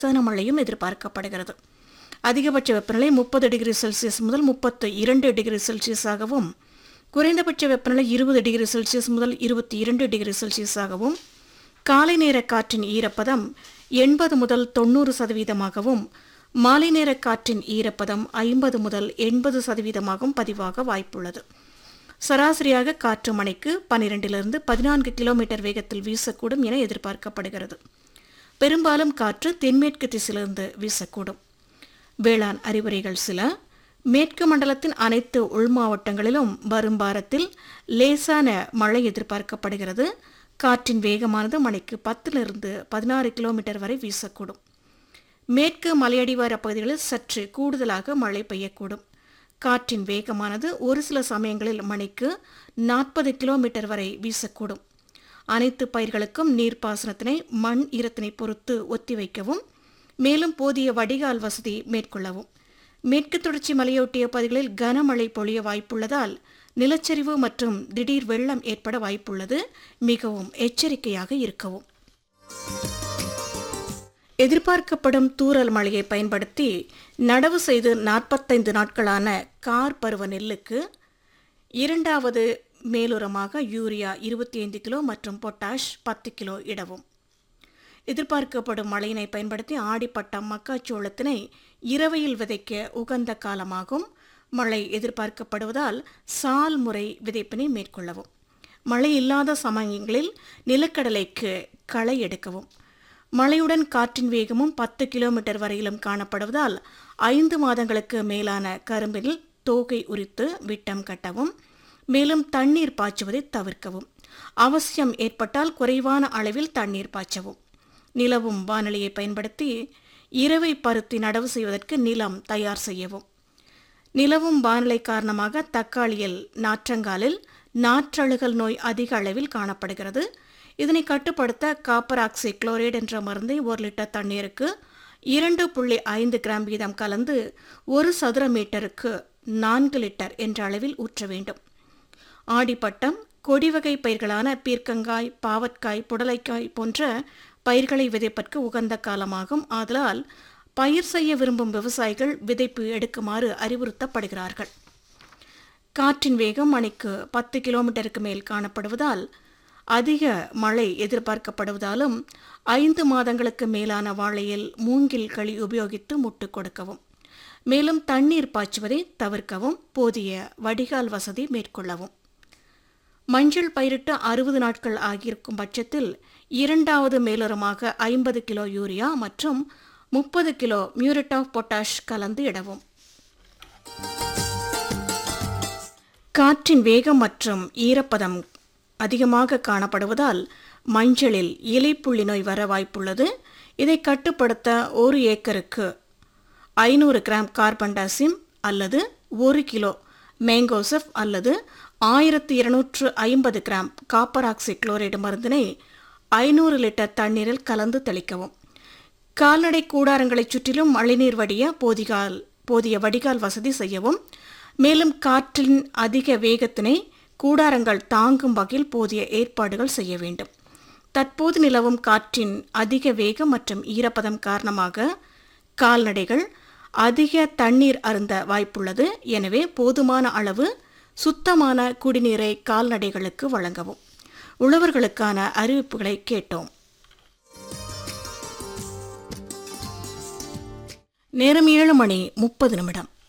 லேசான மழையும் எதிர்பார்க்கப்படுகிறது அதிகபட்ச வெப்பநிலை முப்பது டிகிரி செல்சியஸ் முதல் முப்பத்து இரண்டு டிகிரி செல்சியஸாகவும் குறைந்தபட்ச வெப்பநிலை இருபது டிகிரி செல்சியஸ் முதல் இருபத்தி இரண்டு டிகிரி செல்சியஸாகவும் காலை நேர காற்றின் ஈரப்பதம் எண்பது முதல் தொண்ணூறு சதவீதமாகவும் மாலை நேர காற்றின் ஈரப்பதம் ஐம்பது முதல் எண்பது சதவீதமாகவும் பதிவாக வாய்ப்புள்ளது சராசரியாக காற்று மணிக்கு பனிரெண்டிலிருந்து பதினான்கு கிலோமீட்டர் வேகத்தில் வீசக்கூடும் என எதிர்பார்க்கப்படுகிறது பெரும்பாலும் காற்று தென்மேற்கு திசையிலிருந்து வீசக்கூடும் வேளாண் அறிவுரைகள் சில மேற்கு மண்டலத்தின் அனைத்து உள் மாவட்டங்களிலும் வரும் வாரத்தில் லேசான மழை எதிர்பார்க்கப்படுகிறது காற்றின் வேகமானது மணிக்கு பத்திலிருந்து பதினாறு கிலோமீட்டர் வரை வீசக்கூடும் மேற்கு மலையடிவார பகுதிகளில் சற்று கூடுதலாக மழை பெய்யக்கூடும் காற்றின் வேகமானது ஒரு சில சமயங்களில் மணிக்கு நாற்பது கிலோமீட்டர் வரை வீசக்கூடும் அனைத்து பயிர்களுக்கும் நீர்ப்பாசனத்தினை மண் ஈரத்தினை பொறுத்து ஒத்திவைக்கவும் மேலும் போதிய வடிகால் வசதி மேற்கொள்ளவும் மேற்கு தொடர்ச்சி மலையொட்டிய பகுதிகளில் கனமழை பொழிய வாய்ப்புள்ளதால் நிலச்சரிவு மற்றும் திடீர் வெள்ளம் ஏற்பட வாய்ப்புள்ளது மிகவும் எச்சரிக்கையாக இருக்கவும் எதிர்பார்க்கப்படும் தூறல் மழையை பயன்படுத்தி நடவு செய்து நாற்பத்தைந்து நாட்களான கார் பருவ நெல்லுக்கு இரண்டாவது மேலுரமாக யூரியா இருபத்தி ஐந்து கிலோ மற்றும் பொட்டாஷ் பத்து கிலோ இடவும் எதிர்பார்க்கப்படும் மழையினை பயன்படுத்தி ஆடிப்பட்டம் மக்காச்சோளத்தினை இரவையில் விதைக்க உகந்த காலமாகும் மழை எதிர்பார்க்கப்படுவதால் சால் முறை விதைப்பினை மேற்கொள்ளவும் மழை இல்லாத சமயங்களில் நிலக்கடலைக்கு களை எடுக்கவும் மழையுடன் காற்றின் வேகமும் பத்து கிலோமீட்டர் வரையிலும் காணப்படுவதால் ஐந்து மாதங்களுக்கு மேலான கரும்பில் தோகை உரித்து விட்டம் கட்டவும் மேலும் தண்ணீர் பாய்ச்சுவதை தவிர்க்கவும் அவசியம் ஏற்பட்டால் குறைவான அளவில் தண்ணீர் பாய்ச்சவும் நிலவும் வானிலையை பயன்படுத்தி இரவை பருத்தி நடவு செய்வதற்கு நிலம் தயார் செய்யவும் நிலவும் வானிலை காரணமாக தக்காளியில் நாற்றங்காலில் நாற்றழுகல் நோய் அதிக அளவில் காணப்படுகிறது இதனை கட்டுப்படுத்த காப்பர் ஆக்சி குளோரைடு என்ற மருந்தை ஒரு லிட்டர் தண்ணீருக்கு இரண்டு புள்ளி ஐந்து கிராம் வீதம் கலந்து ஒரு சதுர மீட்டருக்கு நான்கு லிட்டர் என்ற அளவில் ஊற்ற வேண்டும் ஆடிப்பட்டம் கொடிவகை பயிர்களான பீர்க்கங்காய் பாவற்காய் புடலைக்காய் போன்ற பயிர்களை விதைப்பதற்கு உகந்த காலமாகும் ஆதலால் பயிர் செய்ய விரும்பும் விவசாயிகள் விதைப்பு எடுக்குமாறு அறிவுறுத்தப்படுகிறார்கள் காற்றின் வேகம் மணிக்கு பத்து கிலோமீட்டருக்கு மேல் காணப்படுவதால் அதிக மழை எதிர்பார்க்கப்படுவதாலும் ஐந்து மாதங்களுக்கு மேலான வாழையில் மூங்கில் களி உபயோகித்து முட்டு கொடுக்கவும் மேலும் தண்ணீர் பாய்ச்சுவதை தவிர்க்கவும் போதிய வடிகால் வசதி மேற்கொள்ளவும் மஞ்சள் பயிரிட்டு அறுபது நாட்கள் ஆகியிருக்கும் பட்சத்தில் இரண்டாவது மேலுரமாக ஐம்பது கிலோ யூரியா மற்றும் முப்பது கிலோ மியூரட் ஆஃப் பொட்டாஷ் கலந்து இடவும் காற்றின் வேகம் மற்றும் ஈரப்பதம் அதிகமாக காணப்படுவதால் மஞ்சளில் இலைப்புள்ளி நோய் வர வாய்ப்புள்ளது இதை கட்டுப்படுத்த ஒரு ஏக்கருக்கு ஐநூறு கிராம் கார்பன்டாசிம் அல்லது ஒரு கிலோ மேங்கோசப் அல்லது ஆயிரத்தி இருநூற்று ஐம்பது கிராம் காப்பர் ஆக்சி குளோரைடு மருந்தினை ஐநூறு லிட்டர் தண்ணீரில் கலந்து தெளிக்கவும் கால்நடை கூடாரங்களைச் சுற்றிலும் மழைநீர் வடிய போதிகால் போதிய வடிகால் வசதி செய்யவும் மேலும் காற்றின் அதிக வேகத்தினை கூடாரங்கள் தாங்கும் வகையில் போதிய ஏற்பாடுகள் செய்ய வேண்டும் தற்போது நிலவும் காற்றின் அதிக வேகம் மற்றும் ஈரப்பதம் காரணமாக கால்நடைகள் அதிக தண்ணீர் அருந்த வாய்ப்புள்ளது எனவே போதுமான அளவு சுத்தமான குடிநீரை கால்நடைகளுக்கு வழங்கவும் உழவர்களுக்கான அறிவிப்புகளை கேட்டோம் நேரம் ஏழு மணி முப்பது நிமிடம்